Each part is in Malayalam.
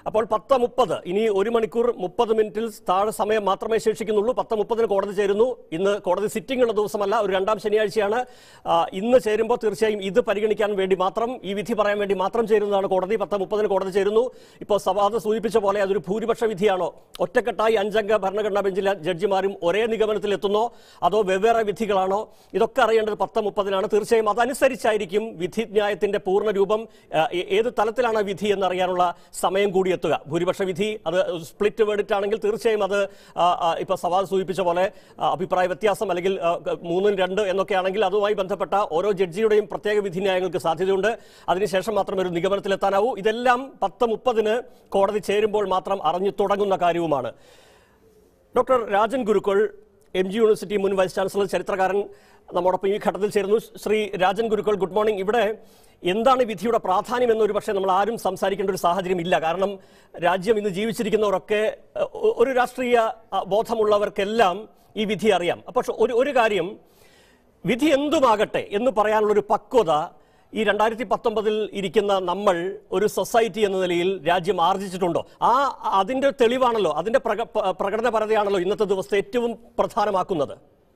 അപ്പോൾ പത്ത് മുപ്പത് ഇനി ഒരു മണിക്കൂർ മുപ്പത് മിനിറ്റിൽ താഴെ സമയം മാത്രമേ ശേഷിക്കുന്നുള്ളൂ പത്ത് മുപ്പതിന് കോടതി ചേരുന്നു ഇന്ന് കോടതി സിറ്റിംഗ് ഉള്ള ദിവസമല്ല ഒരു രണ്ടാം ശനിയാഴ്ചയാണ് ആ, ഇന്ന് ചേരുമ്പോൾ തീർച്ചയായും ഇത് പരിഗണിക്കാൻ വേണ്ടി മാത്രം ഈ വിധി പറയാൻ വേണ്ടി മാത്രം ചേരുന്നതാണ് കോടതി പത്ത് മുപ്പതിന് കോടതി ചേരുന്നു ഇപ്പോൾ സവാദ് സൂചിപ്പിച്ച പോലെ അതൊരു ഭൂരിപക്ഷ വിധിയാണോ ഒറ്റക്കെട്ടായി അഞ്ചംഗ ഭരണഘടനാ ബെഞ്ചിലെ ജഡ്ജിമാരും ഒരേ നിഗമനത്തിൽ എത്തുന്നോ അതോ വെവ്വേറെ വിധികളാണോ ഇതൊക്കെ അറിയേണ്ടത് പത്ത് മുപ്പതിനാണ് തീർച്ചയായും അതനുസരിച്ചായിരിക്കും വിധിന്യായത്തിന്റെ പൂർണ്ണ രൂപം ആ, ഏ- ഏത് തലത്തിലാണ് വിധി എന്നറിയാനുള്ള സമയം കൂടി എത്തുക ഭൂരിപക്ഷ വിധി അത് സ്പ്ലിറ്റ് വേർഡിറ്റ് ആണെങ്കിൽ തീർച്ചയായും അത് ആ, ആ, ഇപ്പൊ സവാൽ സൂചിപ്പിച്ച പോലെ ആ, അഭിപ്രായ വ്യത്യാസം അല്ലെങ്കിൽ ആ, ക- മൂന്നും രണ്ട് എന്നൊക്കെ ആണെങ്കിൽ അതുമായി ബന്ധപ്പെട്ട ഓരോ ജഡ്ജിയുടെയും പ്രത്യേക വിധിന്യായങ്ങൾക്ക് സാധ്യതയുണ്ട് അതിനുശേഷം മാത്രമേ ഒരു നിഗമനത്തിലെത്താനാവൂ ഇതെല്ലാം പത്ത് മുപ്പതിന് കോടതി ചേരുമ്പോൾ മാത്രം അറിഞ്ഞു തുടങ്ങുന്ന കാര്യവുമാണ് doctor Rajan Gurukkal M G university മുൻ വൈസ് ചാൻസലർ ചരിത്രകാരൻ നമ്മോടൊപ്പം ഈ ഘട്ടത്തിൽ ചേരുന്നു ശ്രീ രാജൻ ഗുരുക്കൾ ഗുഡ് മോർണിംഗ് ഇവിടെ എന്താണ് ഈ വിധിയുടെ പ്രാധാന്യം എന്നൊരു പക്ഷേ നമ്മൾ ആരും സംസാരിക്കേണ്ട ഒരു സാഹചര്യം ഇല്ല കാരണം രാജ്യം ഇന്ന് ജീവിച്ചിരിക്കുന്നവരൊക്കെ അഹ്, ഒ- ഒരു രാഷ്ട്രീയ അഹ്, ബോധമുള്ളവർക്കെല്ലാം ഈ വിധി അറിയാം പക്ഷെ ഒരു ഒരു കാര്യം വിധി എന്തുമാകട്ടെ എന്ന് പറയാനുള്ളൊരു പക്വത ഈ രണ്ടായിരത്തി പത്തൊമ്പതിൽ ഇരിക്കുന്ന നമ്മൾ ഒരു സൊസൈറ്റി എന്ന നിലയിൽ രാജ്യം ആർജിച്ചിട്ടുണ്ടോ ആ അതിന്റെ തെളിവാണല്ലോ അതിന്റെ പ്രക പ- പ്രകടനപരതയാണല്ലോ ഇന്നത്തെ ദിവസത്തെ ഏറ്റവും പ്രധാനമാക്കുന്നത്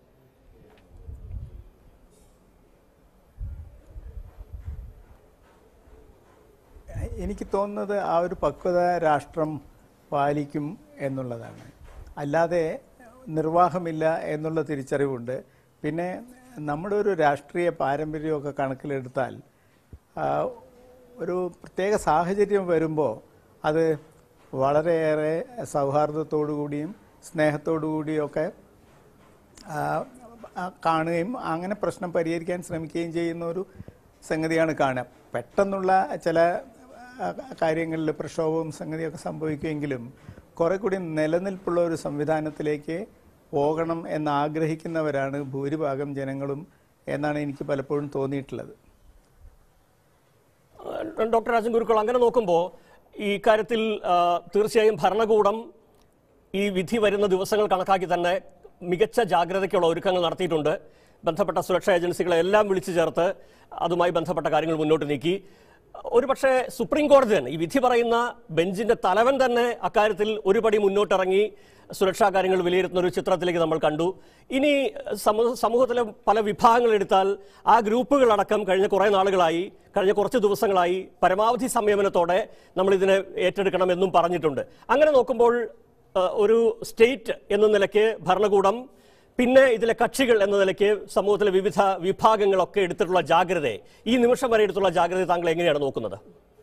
എനിക്ക് തോന്നുന്നത് ആ ഒരു പക്വത രാഷ്ട്രം പാലിക്കും എന്നുള്ളതാണ് അല്ലാതെ നിർവാഹമില്ല എന്നുള്ള തിരിച്ചറിവുണ്ട് പിന്നെ നമ്മുടെ ഒരു രാഷ്ട്രീയ പാരമ്പര്യമൊക്കെ കണക്കിലെടുത്താൽ ആ, ഒരു പ്രത്യേക സാഹചര്യം വരുമ്പോൾ അത് വളരെയേറെ സൗഹാർദ്ദത്തോടു കൂടിയും സ്നേഹത്തോടു കൂടിയൊക്കെ ആ, ആ, കാണുകയും അങ്ങനെ പ്രശ്നം പരിഹരിക്കാൻ ശ്രമിക്കുകയും ചെയ്യുന്ന ഒരു സംഗതിയാണ് കാണുക പെട്ടെന്നുള്ള ചില ആ, കാര്യങ്ങളിൽ പ്രക്ഷോഭവും സംഗതിയൊക്കെ സംഭവിക്കുമെങ്കിലും കുറെ കൂടി നിലനിൽപ്പുള്ള ഒരു സംവിധാനത്തിലേക്ക് പോകണം എന്ന് ആഗ്രഹിക്കുന്നവരാണ് ഭൂരിഭാഗം ജനങ്ങളും എന്നാണ് എനിക്ക് പലപ്പോഴും തോന്നിയിട്ടുള്ളത് ഏഹ് ഡോക്ടർ രാജൻ ഗുരുക്കൾ അങ്ങനെ നോക്കുമ്പോൾ ഈ കാര്യത്തിൽ ആ, തീർച്ചയായും ഭരണകൂടം ഈ വിധി വരുന്ന ദിവസങ്ങൾ കണക്കാക്കി തന്നെ മികച്ച ജാഗ്രതയ്ക്കുള്ള ഒരുക്കങ്ങൾ നടത്തിയിട്ടുണ്ട് ബന്ധപ്പെട്ട സുരക്ഷാ ഏജൻസികളെ എല്ലാം വിളിച്ചു ചേർത്ത് അതുമായി ബന്ധപ്പെട്ട കാര്യങ്ങൾ മുന്നോട്ട് നീക്കി ഒരു പക്ഷേ സുപ്രീം കോടതി തന്നെ ഈ വിധി പറയുന്ന ബെഞ്ചിന്റെ തലവൻ തന്നെ അക്കാര്യത്തിൽ ഒരു പടി മുന്നോട്ടിറങ്ങി സുരക്ഷാ കാര്യങ്ങൾ വിലയിരുത്തുന്ന ഒരു ചിത്രത്തിലേക്ക് നമ്മൾ കണ്ടു ഇനി സമൂ- സമൂഹത്തിലെ പല വിഭാഗങ്ങൾ എടുത്താൽ ആ ഗ്രൂപ്പുകളടക്കം കഴിഞ്ഞ കുറേ നാളുകളായി കഴിഞ്ഞ കുറച്ച് ദിവസങ്ങളായി പരമാവധി സംയമനത്തോടെ നമ്മൾ ഇതിനെ ഏറ്റെടുക്കണമെന്നും പറഞ്ഞിട്ടുണ്ട് അങ്ങനെ നോക്കുമ്പോൾ ഏഹ്, ഒരു സ്റ്റേറ്റ് എന്ന നിലയ്ക്ക് ഭരണകൂടം പിന്നെ ഇതിലെ കക്ഷികൾ എന്ന നിലയ്ക്ക് സമൂഹത്തിലെ വിവിധ വിഭാഗങ്ങളൊക്കെ എടുത്തിട്ടുള്ള ജാഗ്രതയെ ഈ നിമിഷം വരെ എടുത്തുള്ള ജാഗ്രത താങ്കൾ എങ്ങനെയാണ് നോക്കുന്നത്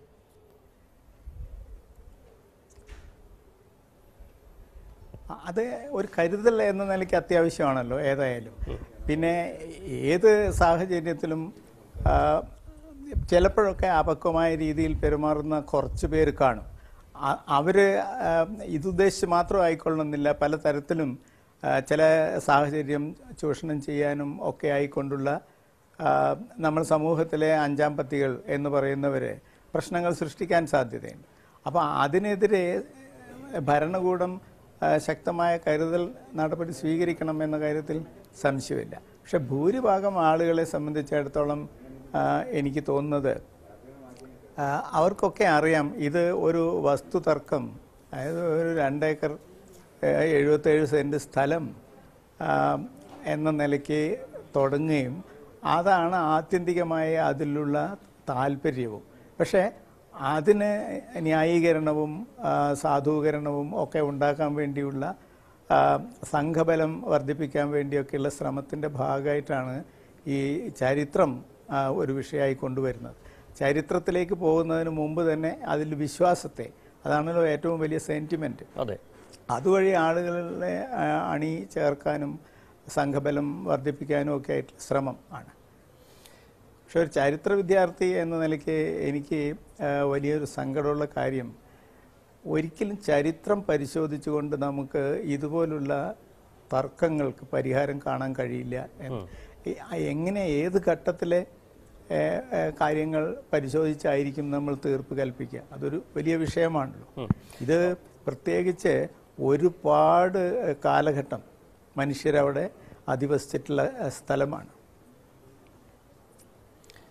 അത് ഒരു കരുതൽ എന്ന നിലയ്ക്ക് അത്യാവശ്യമാണല്ലോ ഏതായാലും പിന്നെ ഏത് സാഹചര്യത്തിലും ആ, ചിലപ്പോഴൊക്കെ അപക്വമായ രീതിയിൽ പെരുമാറുന്ന കുറച്ച് പേര് കാണും അ- അവര് ആ, ഇതുദ്ദേശിച്ച് മാത്രം ആയിക്കൊള്ളണമെന്നില്ല പല തരത്തിലും ആ, ചില സാഹചര്യം ചൂഷണം ചെയ്യാനും ഒക്കെ ആയിക്കൊണ്ടുള്ള ആ, നമ്മൾ സമൂഹത്തിലെ അഞ്ചാം പത്തികൾ എന്ന് പറയുന്നവരെ പ്രശ്നങ്ങൾ സൃഷ്ടിക്കാൻ സാധ്യതയുണ്ട് അപ്പോൾ അതിനെതിരെ ഭരണകൂടം ആ, ശക്തമായ കരുതൽ നടപടി സ്വീകരിക്കണം എന്ന കാര്യത്തിൽ സംശയമില്ല പക്ഷെ ഭൂരിഭാഗം ആളുകളെ സംബന്ധിച്ചിടത്തോളം ആ, എനിക്ക് തോന്നുന്നത് ആ, അവർക്കൊക്കെ അറിയാം ഇത് ഒരു വസ്തുതർക്കം അതായത് ഒരു രണ്ടേക്കർ ഏഹ്, എഴുപത്തേഴ് സെൻറ്റ് സ്ഥലം ആ, എന്ന നിലയ്ക്ക് തുടങ്ങുകയും അതാണ് ആത്യന്തികമായ അതിലുള്ള താല്പര്യവും പക്ഷേ അതിന് ന്യായീകരണവും ആ, സാധൂകരണവും ഒക്കെ ഉണ്ടാക്കാൻ വേണ്ടിയുള്ള ആ, സംഘബലം വർദ്ധിപ്പിക്കാൻ വേണ്ടിയൊക്കെയുള്ള ശ്രമത്തിൻ്റെ ഭാഗമായിട്ടാണ് ഈ ചരിത്രം ആ, ഒരു വിഷയമായി കൊണ്ടുവരുന്നത് ചരിത്രത്തിലേക്ക് പോകുന്നതിന് മുമ്പ് തന്നെ അതിൽ വിശ്വാസത്തെ അതാണല്ലോ ഏറ്റവും വലിയ സെൻറ്റിമെൻറ്റ് അതെ അതുവഴി ആളുകളെ ആ, അണി ചേർക്കാനും സംഘബലം വർദ്ധിപ്പിക്കാനും ഒക്കെ ആയിട്ടുള്ള ശ്രമം ആണ് പക്ഷെ ഒരു ചരിത്ര വിദ്യാർത്ഥി എന്ന നിലയ്ക്ക് എനിക്ക് ആ, വലിയൊരു സങ്കടമുള്ള കാര്യം ഒരിക്കലും ചരിത്രം പരിശോധിച്ചുകൊണ്ട് നമുക്ക് ഇതുപോലുള്ള തർക്കങ്ങൾക്ക് പരിഹാരം കാണാൻ കഴിയില്ല എന്ന്. ഈ- എങ്ങനെ ഏത് ഘട്ടത്തിലെ ഏ, ഏ, കാര്യങ്ങൾ പരിശോധിച്ചായിരിക്കും നമ്മൾ തീർപ്പ് കൽപ്പിക്കുക അതൊരു വലിയ വിഷയമാണല്ലോ ഇത് പ്രത്യേകിച്ച് ഒരുപാട് കാലഘട്ടം മനുഷ്യരവിടെ അധിവസിച്ചിട്ടുള്ള ഏ, സ്ഥലമാണ്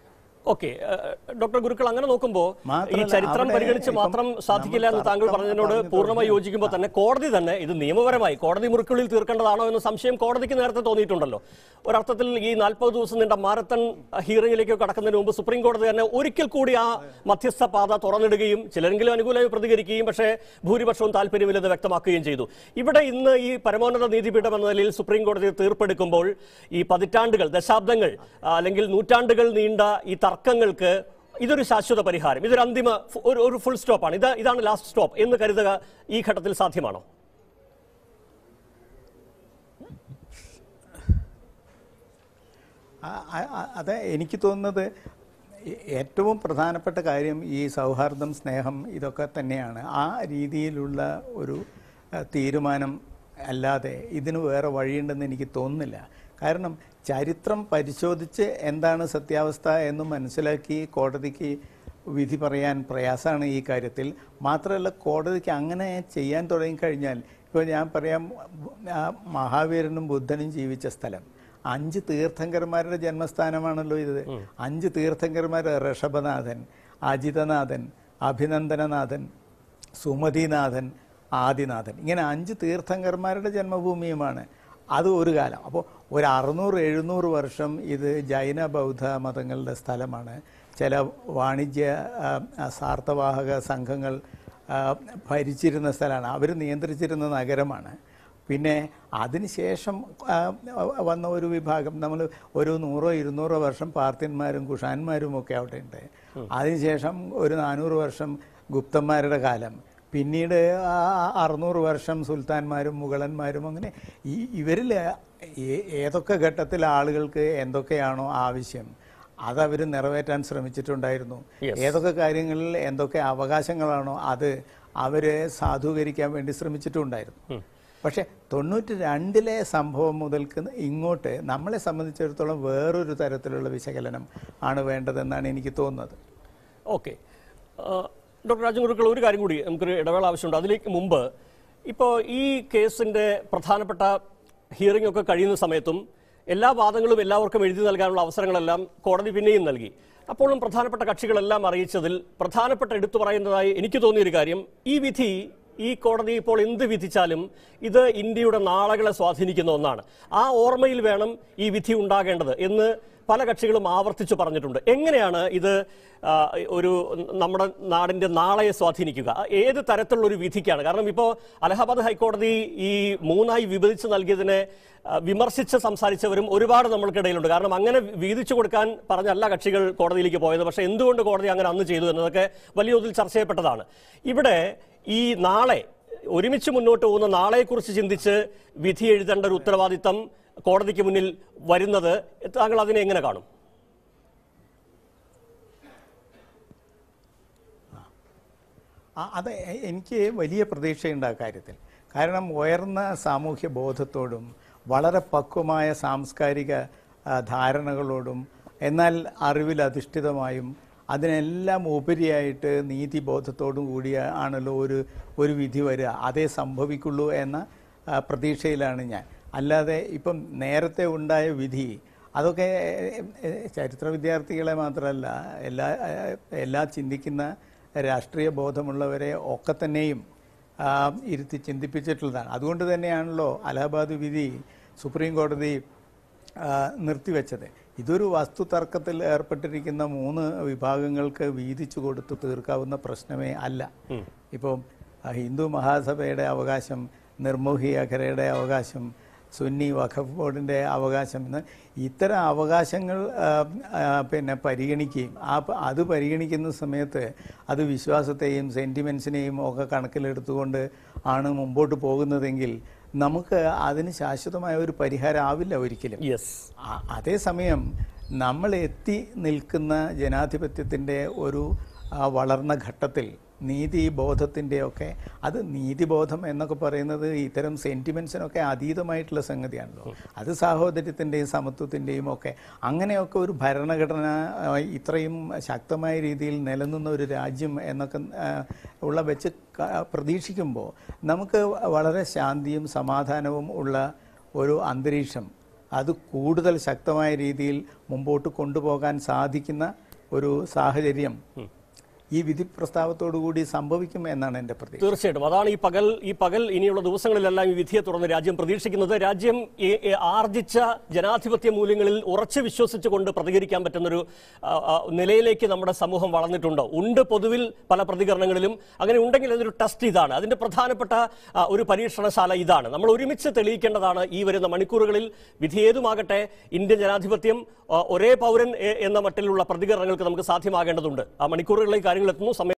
ഓക്കെ ഡോക്ടർ ഗുരുക്കൾ അങ്ങനെ നോക്കുമ്പോൾ ഈ മാത്രമല്ല, ചരിത്രം അവിടെ പരിഗണിച്ച് ഇപ്പം മാത്രം സാധിക്കില്ല എന്ന് നമ്മൾ താങ്കൾ തർക്കം പറഞ്ഞതിനോട് പറഞ്ഞു പൂർണ്ണമായി തുടങ്ങി. യോജിക്കുമ്പോൾ തന്നെ കോടതി തന്നെ ഇത് നിയമപരമായി കോടതി മുറിക്കുള്ളിൽ തീർക്കേണ്ടതാണോ എന്ന സംശയം കോടതിക്ക് നേരത്തെ തോന്നിയിട്ടുണ്ടല്ലോ ഒരർത്ഥത്തിൽ ഈ നാൽപ്പത് ദിവസം നീണ്ട മാരത്തൺ ഹിയറിംഗിലേക്ക് കടക്കുന്നതിന് മുമ്പ് സുപ്രീം കോടതി തന്നെ ഒരിക്കൽ കൂടി ആ മധ്യസ്ഥ പാത തുറന്നിടുകയും ചിലരെങ്കിലും അനുകൂലമായി പ്രതികരിക്കുകയും പക്ഷേ ഭൂരിപക്ഷവും താല്പര്യമില്ലെന്ന് വ്യക്തമാക്കുകയും ചെയ്തു ഇവിടെ ഇന്ന് ഈ പരമോന്നത നീതിപീഠം എന്ന നിലയിൽ സുപ്രീം കോടതി തീർപ്പെടുക്കുമ്പോൾ ഈ പതിറ്റാണ്ടുകൾ ദശാബ്ദങ്ങൾ ആ, അല്ലെങ്കിൽ നൂറ്റാണ്ടുകൾ നീണ്ട ഈ തർക്കങ്ങൾക്ക് ഇതൊരു ശാശ്വത പരിഹാരം ഇതൊരു അന്തിമ ഫു- ഒരു ഒരു ഫുൾ സ്റ്റോപ്പാണ് ഇത് ഇതാണ് ലാസ്റ്റ് സ്റ്റോപ്പ് എന്ന് കരുതുക ഈ ഘട്ടത്തിൽ സാധ്യമാണോ ആ- ആ- ആ- അത് എനിക്ക് തോന്നുന്നത് ഏ- ഏറ്റവും പ്രധാനപ്പെട്ട കാര്യം ഈ സൗഹാർദ്ദം സ്നേഹം ഇതൊക്കെ തന്നെയാണ് ആ രീതിയിലുള്ള ഒരു ആ, തീരുമാനം അല്ലാതെ ഇതിന് വേറെ വഴിയുണ്ടെന്ന് എനിക്ക് തോന്നുന്നില്ല കാരണം ചരിത്രം പരിശോധിച്ച് എന്താണ് സത്യാവസ്ഥ എന്ന് മനസ്സിലാക്കി കോടതിക്ക് വിധി പറയാൻ പ്രയാസമാണ് ഈ കാര്യത്തിൽ മാത്രമല്ല കോടതിക്ക് അങ്ങനെ ചെയ്യാൻ തുടങ്ങിക്കഴിഞ്ഞാൽ ഇപ്പോൾ ഞാൻ പറയാം ആ, മഹാവീരനും ബുദ്ധനും ജീവിച്ച സ്ഥലം അഞ്ച് തീർത്ഥങ്കരന്മാരുടെ ജന്മസ്ഥാനമാണല്ലോ ഇത് അഞ്ച് തീർത്ഥങ്കരന്മാർ ഋഷഭനാഥൻ അജിതനാഥൻ അഭിനന്ദനനാഥൻ സുമതിനാഥൻ ആദിനാഥൻ ഇങ്ങനെ അഞ്ച് തീർത്ഥങ്കരന്മാരുടെ ജന്മഭൂമിയുമാണ് അത് ഒരു കാലം അപ്പോൾ ഒരു അറുന്നൂറ് എഴുന്നൂറ് വർഷം ഇത് ജൈന ബൗദ്ധ മതങ്ങളുടെ സ്ഥലമാണ് ചില വാണിജ്യ ആ, ആ, സാർത്ഥവാഹക സംഘങ്ങൾ ആ, ഭരിച്ചിരുന്ന സ്ഥലമാണ് അവർ നിയന്ത്രിച്ചിരുന്ന നഗരമാണ് പിന്നെ അതിനുശേഷം ആ, വന്ന ഒരു വിഭാഗം നമ്മൾ ഒരു നൂറോ ഇരുന്നൂറോ വർഷം പാർത്യന്മാരും കുഷാന്മാരും ഒക്കെ അവിടെ ഉണ്ട് അതിനുശേഷം ഒരു നാനൂറ് വർഷം ഗുപ്തന്മാരുടെ കാലം പിന്നീട് ആ അറുന്നൂറ് വർഷം സുൽത്താൻമാരും മുഗളന്മാരും അങ്ങനെ ഈ ഇവരിൽ ഏ- ഏതൊക്കെ ഘട്ടത്തിൽ ആളുകൾക്ക് എന്തൊക്കെയാണോ ആവശ്യം അതവർ നിറവേറ്റാൻ ശ്രമിച്ചിട്ടുണ്ടായിരുന്നു ഏതൊക്കെ കാര്യങ്ങളിൽ എന്തൊക്കെ അവകാശങ്ങളാണോ അത് അവര് സാധൂകരിക്കാൻ വേണ്ടി ശ്രമിച്ചിട്ടുണ്ടായിരുന്നു പക്ഷെ തൊണ്ണൂറ്റി രണ്ടിലെ സംഭവം മുതൽക്ക് ഇങ്ങോട്ട് നമ്മളെ സംബന്ധിച്ചിടത്തോളം വേറൊരു തരത്തിലുള്ള വിശകലനം ആണ് വേണ്ടതെന്നാണ് എനിക്ക് തോന്നുന്നത് ഓക്കെ ഡോക്ടർ രാജൻ ഗുരുക്കൾ ഒരു കാര്യം കൂടി നമുക്കൊരു ഇടവേള ആവശ്യമുണ്ട് അതിലേക്ക് മുമ്പ് ഇപ്പോൾ ഈ കേസിന്റെ പ്രധാനപ്പെട്ട ഹിയറിംഗ് ഒക്കെ കഴിയുന്ന സമയത്തും എല്ലാ വാദങ്ങളും എല്ലാവർക്കും എഴുതി നൽകാനുള്ള അവസരങ്ങളെല്ലാം കോടതി പിന്നെയും നൽകി അപ്പോഴും പ്രധാനപ്പെട്ട കക്ഷികളെല്ലാം അറിയിച്ചതിൽ പ്രധാനപ്പെട്ട എടുത്തു പറയുന്നതായി എനിക്ക് തോന്നിയൊരു കാര്യം ഈ വിധി ഈ കോടതി ഇപ്പോൾ എന്ത് വിധിച്ചാലും ഇത് ഇന്ത്യയുടെ നാളകളെ സ്വാധീനിക്കുന്ന ഒന്നാണ് ആ ഓർമ്മയിൽ വേണം ഈ വിധി ഉണ്ടാകേണ്ടത് എന്ന് പല കക്ഷികളും ആവർത്തിച്ചു പറഞ്ഞിട്ടുണ്ട് എങ്ങനെയാണ് ഇത് ആ, ഒരു നമ്മുടെ നാടിന്റെ നാളെയെ സ്വാധീനിക്കുക ഏത് തരത്തിലുള്ള ഒരു വിധിക്കാണ് കാരണം ഇപ്പോൾ അലഹാബാദ് ഹൈക്കോടതി ഈ മൂന്നായി വിഭജിച്ച് നൽകിയതിനെ ആ, വിമർശിച്ച് സംസാരിച്ചവരും ഒരുപാട് നമ്മൾക്കിടയിലുണ്ട് കാരണം അങ്ങനെ വീതിച്ചു കൊടുക്കാൻ പറഞ്ഞല്ല കക്ഷികൾ കോടതിയിലേക്ക് പോയത് പക്ഷേ എന്തുകൊണ്ട് കോടതി അങ്ങനെ അന്ന് ചെയ്തു എന്നതൊക്കെ വലിയ തോതിൽ ചർച്ച ചെയ്യപ്പെട്ടതാണ് ഇവിടെ ഈ നാളെ ഒരുമിച്ച് മുന്നോട്ട് പോകുന്ന നാളെക്കുറിച്ച് ചിന്തിച്ച് വിധി എഴുതേണ്ട ഒരു ഉത്തരവാദിത്തം കോടതിക്ക് മുന്നിൽ വരുന്നത് താങ്കൾ അതിനെ എങ്ങനെ കാണും ആ- അത് എ- എനിക്ക് വലിയ പ്രതീക്ഷയുണ്ട് ആ കാര്യത്തിൽ കാരണം ഉയർന്ന സാമൂഹ്യ ബോധത്തോടും വളരെ പക്വമായ സാംസ്കാരിക ആ, ധാരണകളോടും എന്നാൽ അറിവിൽ അധിഷ്ഠിതമായും അതിനെല്ലാം ഉപരിയായിട്ട് നീതിബോധത്തോടും കൂടിയ ആണല്ലോ ഒരു ഒരു വിധി വരിക അതേ സംഭവിക്കുള്ളൂ എന്ന ആ, പ്രതീക്ഷയിലാണ് ഞാൻ അല്ലാതെ ഇപ്പം നേരത്തെ ഉണ്ടായ വിധി അതൊക്കെ എ, എ, ചരിത്ര വിദ്യാർത്ഥികളെ മാത്രമല്ല എല്ലാ എ, എല്ലാ ചിന്തിക്കുന്ന രാഷ്ട്രീയ ബോധമുള്ളവരെ ഒക്കെ തന്നെയും ആ, ഇരുത്തി ചിന്തിപ്പിച്ചിട്ടുള്ളതാണ് അതുകൊണ്ട് തന്നെയാണല്ലോ അലഹബാദ് വിധി സുപ്രീം കോടതി ആ, നിർത്തിവെച്ചത് ഇതൊരു വസ്തു തർക്കത്തിൽ ഏർപ്പെട്ടിരിക്കുന്ന മൂന്ന് വിഭാഗങ്ങൾക്ക് വീതിച്ചു കൊടുത്ത് തീർക്കാവുന്ന പ്രശ്നമേ അല്ല ഇപ്പോൾ ഹിന്ദു മഹാസഭയുടെ അവകാശം നിർമോഹി അഖരയുടെ അവകാശം സുന്നി വഖഫ് ബോർഡിൻ്റെ അവകാശം എന്ന് ഇത്തരം അവകാശങ്ങൾ ആ, ആ, പിന്നെ പരിഗണിക്കുകയും ആ പ- അത് പരിഗണിക്കുന്ന സമയത്ത് അത് വിശ്വാസത്തെയും സെൻറ്റിമെൻസിനെയും ഒക്കെ കണക്കിലെടുത്തുകൊണ്ട് ആണ് മുമ്പോട്ട് പോകുന്നതെങ്കിൽ നമുക്ക് അതിന് ശാശ്വതമായ ഒരു പരിഹാരം ആവില്ല ഒരിക്കലും യെസ് ആ- അതേസമയം നമ്മൾ എത്തി നിൽക്കുന്ന ജനാധിപത്യത്തിൻ്റെ ഒരു ആ, വളർന്ന ഘട്ടത്തിൽ നീതി ബോധത്തിൻ്റെയൊക്കെ അത് നീതിബോധം എന്നൊക്കെ പറയുന്നത് ഇത്തരം സെൻറ്റിമെൻസിനൊക്കെ അതീതമായിട്ടുള്ള സംഗതിയാണല്ലോ അത് സാഹോദര്യത്തിൻ്റെയും സമത്വത്തിൻ്റെയും ഒക്കെ അങ്ങനെയൊക്കെ ഒരു ഭരണഘടന ആ, ഇത്രയും ശക്തമായ രീതിയിൽ നിലനിന്ന ഒരു രാജ്യം എന്നൊക്കെ ആ, ഉള്ള വെച്ച് ക- പ്രതീക്ഷിക്കുമ്പോൾ നമുക്ക് വളരെ ശാന്തിയും സമാധാനവും ഉള്ള ഒരു അന്തരീക്ഷം അത് കൂടുതൽ ശക്തമായ രീതിയിൽ മുമ്പോട്ട് കൊണ്ടുപോകാൻ സാധിക്കുന്ന ഒരു സാഹചര്യം ഈ വിധി പ്രസ്താവത്തോടുകൂടി സംഭവിക്കും എന്നാണ് എൻ്റെ പ്രതീക്ഷ തീർച്ചയായിട്ടും അതാണ് ഈ പകൽ ഈ പകൽ ഇനിയുള്ള ദിവസങ്ങളിലെല്ലാം ഈ വിധിയെ തുടർന്ന് രാജ്യം പ്രതീക്ഷിക്കുന്നത് രാജ്യം ഈ- ഈ ആർജിച്ച ജനാധിപത്യ മൂല്യങ്ങളിൽ ഉറച്ചു വിശ്വസിച്ചുകൊണ്ട് പ്രതികരിക്കാൻ പറ്റുന്നൊരു ആ, ആ, നിലയിലേക്ക് നമ്മുടെ സമൂഹം വളർന്നിട്ടുണ്ടോ ഉണ്ട് പൊതുവിൽ പല പ്രതികരണങ്ങളിലും അങ്ങനെ ഉണ്ടെങ്കിൽ അതൊരു ടെസ്റ്റ് ഇതാണ് അതിന്റെ പ്രധാനപ്പെട്ട ആ, ഒരു പരീക്ഷണശാല ഇതാണ് നമ്മൾ ഒരുമിച്ച് തെളിയിക്കേണ്ടതാണ് ഈ വരുന്ന മണിക്കൂറുകളിൽ വിധി ഏതുമാകട്ടെ ഇന്ത്യൻ ജനാധിപത്യം ആ, ഒരേ പൗരൻ എ- എന്ന മട്ടിലുള്ള പ്രതികരണങ്ങൾക്ക് നമുക്ക് സാധ്യമാകേണ്ടതുണ്ട് ആ മണിക്കൂറുകളിലേക്ക് കാര്യങ്ങൾ എത്തുന്നു സമയം